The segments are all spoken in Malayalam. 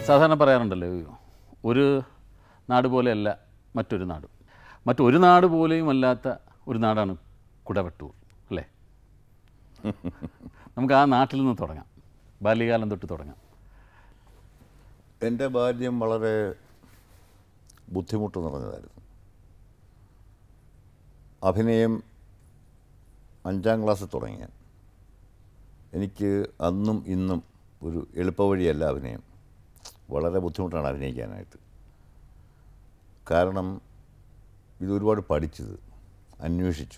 സാധാരണ പറയാറുണ്ടല്ലോ ഒരു നാട് പോലെയല്ല മറ്റൊരു നാട് മറ്റൊരു നാട് പോലെയും അല്ലാത്ത ഒരു നാടാണ് കുടവട്ടൂർ അല്ലേ നമുക്ക് ആ നാട്ടിൽ നിന്ന് തുടങ്ങാം ബാല്യകാലം തൊട്ട് തുടങ്ങാം എൻ്റെ ബാല്യം വളരെ ബുദ്ധിമുട്ട് നിറഞ്ഞതായിരുന്നു അഭിനയം അഞ്ചാം ക്ലാസ്സിൽ തുടങ്ങി ഞാൻ എനിക്ക് അന്നും ഇന്നും ഒരു എളുപ്പവഴിയല്ല അഭിനയം വളരെ ബുദ്ധിമുട്ടാണ് അഭിനയിക്കാനായിട്ട് കാരണം ഇത് ഒരുപാട് പഠിച്ചത് അന്വേഷിച്ചു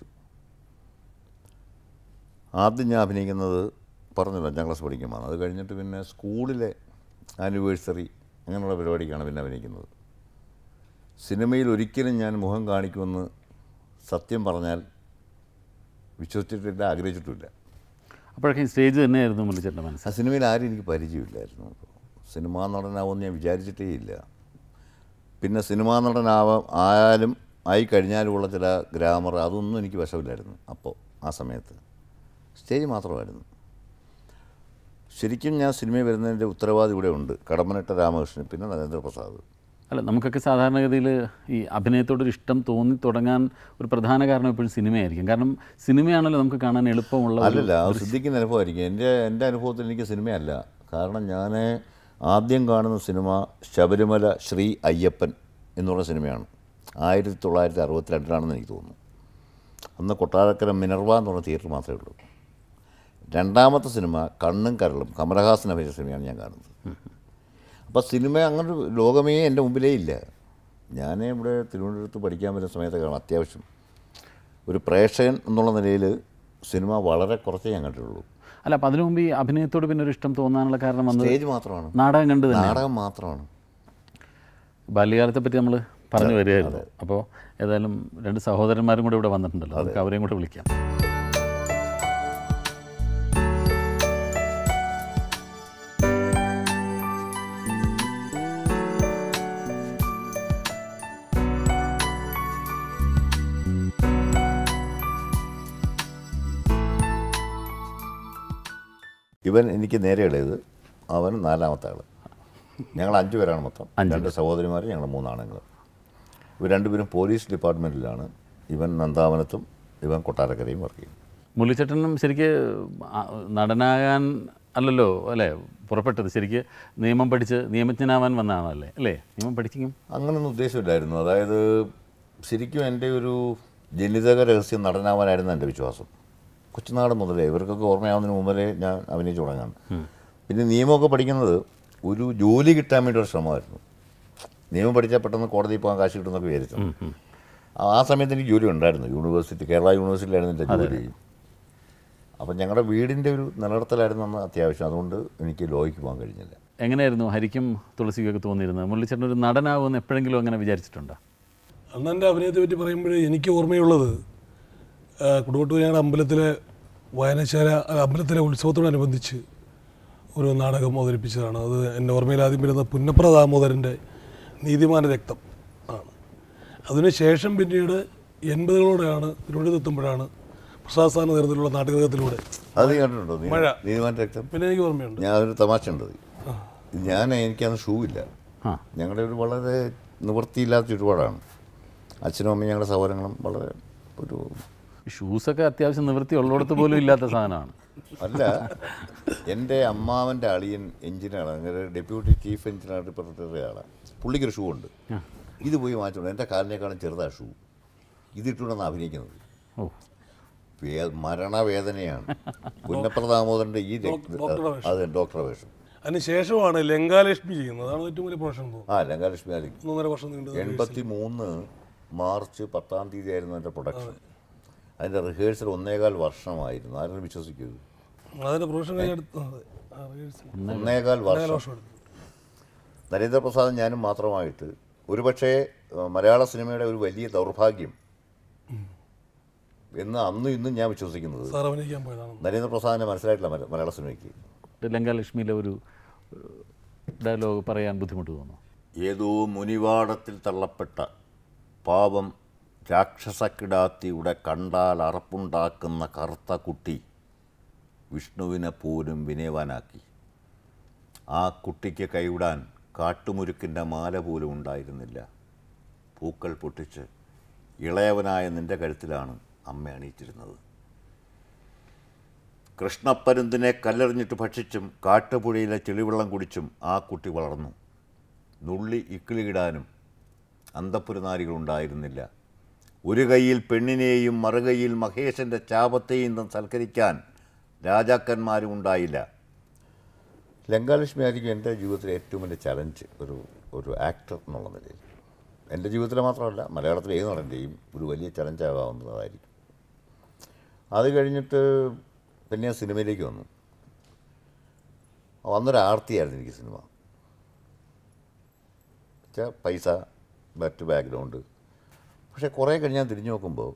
ആദ്യം ഞാൻ അഭിനയിക്കുന്നത് പറഞ്ഞല്ലോ അഞ്ചാം ക്ലാസ് പഠിക്കുമ്പോൾ അത് കഴിഞ്ഞിട്ട് പിന്നെ സ്കൂളിലെ ആനിവേഴ്സറി അങ്ങനെയുള്ള പരിപാടിക്കാണ് പിന്നെ അഭിനയിക്കുന്നത് സിനിമയിൽ ഒരിക്കലും ഞാൻ മുഖം കാണിക്കുമെന്ന് സത്യം പറഞ്ഞാൽ വിശ്വസിച്ചിട്ടില്ല ആഗ്രഹിച്ചിട്ടുമില്ല അപ്പോഴൊക്കെ ഈ സ്റ്റേജ് തന്നെയായിരുന്നു മുരളിച്ചേട്ടൻ്റെ മനസ്സ് ആ സിനിമയിൽ ആരും എനിക്ക് പരിചയമില്ലായിരുന്നു അപ്പോൾ സിനിമാ നടനാവുമെന്ന് ഞാൻ വിചാരിച്ചിട്ടേ ഇല്ല പിന്നെ സിനിമാ നടനാവാ ആയാലും ആയി കഴിഞ്ഞാലുമുള്ള ചില ഗ്രാമർ അതൊന്നും എനിക്ക് വശമില്ലായിരുന്നു അപ്പോൾ ആ സമയത്ത് സ്റ്റേജ് മാത്രമായിരുന്നു ശരിക്കും ഞാൻ സിനിമയിൽ വരുന്നതിൻ്റെ ഉത്തരവാദി ഇവിടെ ഉണ്ട് കടമ്മനിട്ട രാമകൃഷ്ണൻ പിന്നെ നരേന്ദ്രപ്രസാദ് അല്ല നമുക്കൊക്കെ സാധാരണഗതിയിൽ ഈ അഭിനയത്തോടൊരു ഇഷ്ടം തോന്നി തുടങ്ങാൻ ഒരു പ്രധാന കാരണം എപ്പോഴും സിനിമയായിരിക്കും കാരണം സിനിമയാണല്ലോ നമുക്ക് കാണാൻ എളുപ്പമുള്ള ഒരു- അല്ലല്ല അത് സിദ്ധിക്കുന്ന അനുഭവമായിരിക്കും എൻ്റെ എൻ്റെ അനുഭവത്തിൽ എനിക്ക് സിനിമയല്ല കാരണം ഞാൻ ആദ്യം കാണുന്ന സിനിമ ശബരിമല ശ്രീ അയ്യപ്പൻ എന്നുള്ള സിനിമയാണ് ആയിരത്തി തൊള്ളായിരത്തി അറുപത്തിരണ്ടിലാണെന്ന് എനിക്ക് തോന്നുന്നു അന്ന് കൊട്ടാരക്കര മിനർവ എന്ന് പറഞ്ഞ തിയേറ്റർ മാത്രമേ ഉള്ളൂ രണ്ടാമത്തെ സിനിമ കണ്ണും കരളും കമലഹാസൻ അഭിനയിച്ച സിനിമയാണ് ഞാൻ കാണുന്നത് അപ്പോൾ സിനിമ അങ്ങനെ ഒരു ലോകമേ എൻ്റെ മുമ്പിലേ ഇല്ല ഞാൻ ഇവിടെ തിരുവനന്തപുരത്ത് പഠിക്കാൻ വരുന്ന സമയത്ത് കാണാം അത്യാവശ്യം ഒരു പ്രേക്ഷകൻ എന്നുള്ള നിലയിൽ സിനിമ വളരെ കുറച്ചേ ഞാൻ കണ്ടിട്ടുള്ളൂ അല്ല അപ്പം അതിനു മുമ്പ് ഈ അഭിനയത്തോട് പിന്നെ ഒരു ഇഷ്ടം തോന്നാനുള്ള കാരണം വന്നത് സ്റ്റേജ് മാത്രമാണ് നാടകം കണ്ട് തന്നെ നാടകം മാത്രമാണ് ബാല്യകാലത്തെ പറ്റി നമ്മൾ പറഞ്ഞു വരികയായിരുന്നു അപ്പോൾ ഏതായാലും രണ്ട് സഹോദരന്മാരും കൂടെ ഇവിടെ വന്നിട്ടുണ്ടല്ലോ നമുക്ക് അവരെയും കൂടെ വിളിക്കാം ഇവൻ എനിക്ക് നേരെ ഇളയത് അവൻ നാലാമത്തെ ആൾ ഞങ്ങൾ അഞ്ച് പേരാണ് മൊത്തം രണ്ട് സഹോദരിമാർ ഞങ്ങൾ മൂന്നാണുങ്ങൾ ഇവർ രണ്ടുപേരും പോലീസ് ഡിപ്പാർട്ട്മെൻറ്റിലാണ് ഇവൻ നന്ദാവനത്തും ഇവൻ കൊട്ടാരക്കരയും വർക്ക് ചെയ്യും മുരളിച്ചേട്ടനും ശരിക്ക് ആ, നടനാകാൻ അല്ലല്ലോ അല്ലേ പുറപ്പെട്ടത് ശരിക്ക് നിയമം പഠിച്ച് നിയമജ്ഞനാവാൻ വന്നതാണല്ലേ അല്ലേ നിയമം പഠിക്കും അങ്ങനൊന്നും ഉദ്ദേശമില്ലായിരുന്നു അതായത് ശരിക്കും എൻ്റെ ഒരു ജനിതക രഹസ്യം നടനാവാനായിരുന്നു എൻ്റെ വിശ്വാസം കൊച്ചുനാട് മുതലേ ഇവർക്കൊക്കെ ഓർമ്മയാവുന്നതിന് മുമ്പേ ഞാൻ അഭിനയിച്ചു തുടങ്ങാൻ പിന്നെ നിയമമൊക്കെ പഠിക്കുന്നത് ഒരു ജോലി കിട്ടാൻ വേണ്ടി ഒരു ശ്രമമായിരുന്നു നിയമം പഠിച്ചാൽ പെട്ടെന്ന് കോടതിയിൽ പോകാൻ കാശ് കിട്ടുമെന്നൊക്കെ വിചാരിച്ചു ആ- ആ സമയത്ത് എനിക്ക് ജോലി ഉണ്ടായിരുന്നു യൂണിവേഴ്സിറ്റി കേരള യൂണിവേഴ്സിറ്റിയിലായിരുന്നു എൻ്റെ ജോലി അപ്പം ഞങ്ങളുടെ വീടിൻ്റെ ഒരു നിലനിർത്തലായിരുന്നു അന്ന് അത്യാവശ്യം അതുകൊണ്ട് എനിക്ക് ലോയ്ക്ക് പോകാൻ കഴിഞ്ഞില്ല എങ്ങനെയായിരുന്നു ഹരിക്കും തുളസിക്കൊക്കെ തോന്നിയിരുന്നത് മുരളിച്ചേട്ടൻ ഒരു നടനാവുമെന്ന് എപ്പോഴെങ്കിലും അങ്ങനെ വിചാരിച്ചിട്ടുണ്ടോ അന്ന് എൻ്റെ അഭിനയത്തെ പറ്റി പറയുമ്പോൾ എനിക്ക് ഓർമ്മയുള്ളത് കുടുംബട്ടൂർ ഞങ്ങളുടെ അമ്പലത്തിലെ വായനശാല അല്ല, അമ്പലത്തിലെ ഉത്സവത്തോടനുബന്ധിച്ച് ഒരു നാടകം അവതരിപ്പിച്ചതാണ് അത് എൻ്റെ ഓർമ്മയിൽ ആദ്യം വരുന്ന പുന്നപ്ര ദാമോദരൻ്റെ നീതിമാന രക്തം ആണ് അതിനുശേഷം പിന്നീട് എൺപതുകളോടെയാണ് തിരുവനന്തപുരത്ത് എത്തുമ്പോഴാണ് പ്രസാദ് സാറിന് നേതൃത്വത്തിലുള്ള നാടകത്തിലൂടെ അത് നീ കണ്ടിട്ടുണ്ടോ നീ മഴ. നീതിമാൻ രക്തം പിന്നെ എനിക്ക് ഓർമ്മയുണ്ട് ഞാൻ ഒരു തമാശ ഉണ്ട് ഞാൻ എനിക്കന്ന് ഷൂ ഇല്ല ആ ഞങ്ങളുടെ ഒരു വളരെ നിവൃത്തിയില്ലാത്ത ചുറ്റുപാടാണ് അച്ഛനും അമ്മയും ഞങ്ങളുടെ സഹോദരങ്ങളും വളരെ ഒരു ഷൂസൊക്കെ അത്യാവശ്യം നിവൃത്തി ഉള്ളിടത്ത് പോലും ഇല്ലാത്ത സാധനമാണ് അല്ല എൻ്റെ അമ്മാവൻ്റെ അളിയൻ എഞ്ചിനാണ് അങ്ങനെ ഡെപ്യൂട്ടി ചീഫ് എഞ്ചിനീയർ പ്രൊട്ടക്ടറുടെ ആളാണ് പുള്ളിക്കൊരു ഷൂ ഉണ്ട് ഇത് പോയി മാറ്റണം എൻ്റെ കാലിനേക്കാളും ചെറുതാ ഷൂ ഇതിട്ടുകൊണ്ടാണ് അഭിനയിക്കുന്നത് ഓ വേ മരണവേദനയാണ് പുന്നപ്ര ദാമോദരൻ്റെ ഈ രക്ത- ഡോക്ടറുടെ വേഷം. അതെ ഡോക്ടറുടെ വേഷം അതിന് ശേഷമാണ് ലങ്കാലക്ഷ്മി ചെയ്യുന്നത് അതാണ് ഏറ്റവും വലിയ പ്രൊഫഷൻ തോന്നുന്നു ആ ലങ്കാലക്ഷ്മി ആലി ഒന്നൊന്നര വർഷം നീണ്ടത് എൺപത്തി മൂന്ന് മാർച്ച് പത്താം തീയതി ആയിരുന്നു എൻ്റെ പ്രൊഡക്ഷൻ അതിൻ്റെ റിഹേഴ്സൽ ഒന്നേകാൽ വർഷമായിരുന്നു ആരും വിശ്വസിക്കൂ അതിൻ്റെ പ്രൊഫഷൻ കഴിഞ്ഞെടുത്ത് അതെ. ആ, rehearsal. ഒന്നേകാൽ ഒന്നര വർഷം വർഷം എടുത്തു നരേന്ദ്രപ്രസാദും ഞാനും മാത്രമായിട്ട് ഒരുപക്ഷേ ഏഹ്, മലയാള സിനിമയുടെ ഒരു വലിയ ദൗർഭാഗ്യം എന്ന് അന്നും ഇന്നും ഞാൻ വിശ്വസിക്കുന്നത് സാർ അഭിനയിക്കാൻ പോയതാണ് നരേന്ദ്രപ്രസാദിനെ മനസ്സിലായിട്ടില്ല മല- മലയാള സിനിമയ്ക്ക് ലങ്കാലക്ഷ്മിയിലെ ഒരു ഡയലോഗ് പറയാൻ ബുദ്ധിമുട്ട് തോന്നുന്നു ഏതോ മുനിവാടത്തിൽ തള്ളപ്പെട്ട പാവം രാക്ഷസക്കിടാത്തിയുടെ കണ്ടാൽ അറപ്പുണ്ടാക്കുന്ന കറുത്ത കുട്ടി വിഷ്ണുവിനെ പോലും വിനയവാനാക്കി ആ കുട്ടിക്ക് കൈവിടാൻ കാട്ടുമുരുക്കിൻ്റെ മാല പോലും ഉണ്ടായിരുന്നില്ല പൂക്കൾ പൊട്ടിച്ച് ഇളയവനായ നിന്റെ കഴുത്തിലാണ് അമ്മ അണിയിച്ചിരുന്നത് കൃഷ്ണപ്പരുന്തിനെ കല്ലെറിഞ്ഞിട്ട് ഭക്ഷിച്ചും കാട്ടുപുഴയിലെ ചെളിവെള്ളം കുടിച്ചും ആ കുട്ടി വളർന്നു നുള്ളി ഇക്കിളിയിടാനും അന്തപ്പുരനാരികളുണ്ടായിരുന്നില്ല ഒരു കൈയിൽ പെണ്ണിനെയും മറുകൈയിൽ മഹേശൻ്റെ ചാപത്തെയും തം സൽക്കരിക്കാൻ രാജാക്കന്മാരും ഉണ്ടായില്ല ലങ്കാലക്ഷ്മി ആയിരിക്കും എൻ്റെ ജീവിതത്തിലെ ഏറ്റവും വലിയ ചലഞ്ച് ഒരു ഒരു ആക്ടർ എന്നുള്ള നിലയിൽ എൻ്റെ ജീവിതത്തിൽ മാത്രമല്ല മലയാളത്തിലെ ഏത് നടൻ്റെയും ഒരു വലിയ ചലഞ്ചാകാവുന്നതായിരിക്കും അത് കഴിഞ്ഞിട്ട് പിന്നെ ഞാൻ സിനിമയിലേക്ക് വന്നു വന്നൊരു ആർത്തിയായിരുന്നു എനിക്ക് സിനിമ വെച്ചാൽ പൈസ മറ്റ് ബാക്ക്ഗ്രൗണ്ട് പക്ഷേ കുറേ കഴിഞ്ഞ് ഞാൻ തിരിഞ്ഞു നോക്കുമ്പോൾ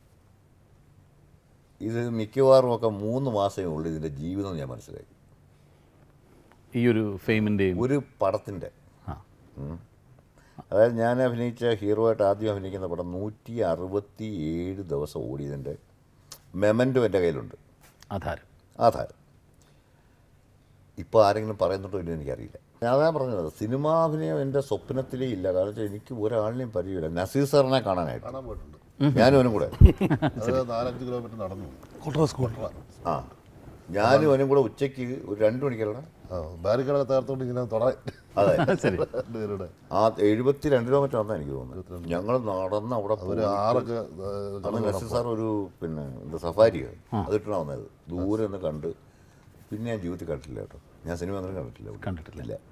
ഇത് മിക്കവാറും ഒക്കെ മൂന്ന് മാസമേ ഉള്ളൂ ഇതിൻ്റെ ജീവിതം ഞാൻ മനസ്സിലാക്കി ഈ ഒരു ഫെയിമിൻ്റെയും ഒരു പടത്തിൻ്റെ ആ അതായത് ഞാൻ അഭിനയിച്ച ഹീറോ ആയിട്ട് ആദ്യം അഭിനയിക്കുന്ന പടം നൂറ്റി അറുപത്തി ഏഴ് ദിവസം ഓടിയതിൻ്റെ മെമൻറ്റോ എൻ്റെ കയ്യിലുണ്ട് ആധാരം ആധാരം ഇപ്പോൾ ആരെങ്കിലും പറയുന്നുണ്ടോ ഇല്ലെന്ന് എനിക്കറിയില്ല ഞാൻ അതാ പറഞ്ഞത് സിനിമാഭിനയം എൻ്റെ സ്വപ്നത്തിലേ ഇല്ല കാരണം വെച്ചാൽ എനിക്ക് ഒരാളിനെയും പരിചയമില്ല നസീർ സാറിനെ കാണാനായിട്ട് കാണാൻ പോയിട്ടുണ്ട് ഞാനും അവനും കൂടെ അത് നാലഞ്ച് കിലോമീറ്റർ നടന്നു കൊട്ര സ്കൂൾ ആ ഞാനും അവനും കൂടെ ഉച്ചയ്ക്ക് ഒരു രണ്ട് മണിക്കല്ല ആ ബാരിക്കട തകർത്തോണ്ട് ഇങ്ങനെ തുടങ്ങി അതെ ശരി രണ്ടുപേരുടെ ആ എഴുപത്തി രണ്ട് കിലോമീറ്റർ ആണെന്ന് എനിക്ക് തോന്നുന്നത് ഞങ്ങൾ നടന്ന് അവിടെ ഒരു പോയിട്ട് ആറൊക്കെ അന്ന് നസീർ സാർ ഒരു പിന്നെ എന്താ സഫാരി അതിട്ടാണ് വന്നത് ദൂരെ ഒന്ന് കണ്ട് പിന്നെ ഞാൻ ജീവിതത്തിൽ കണ്ടിട്ടില്ല കേട്ടോ ഞാൻ സിനിമ അങ്ങനെ കണ്ടിട്ടില്ല കണ്ടിട്ടില്ല. ഇല്ല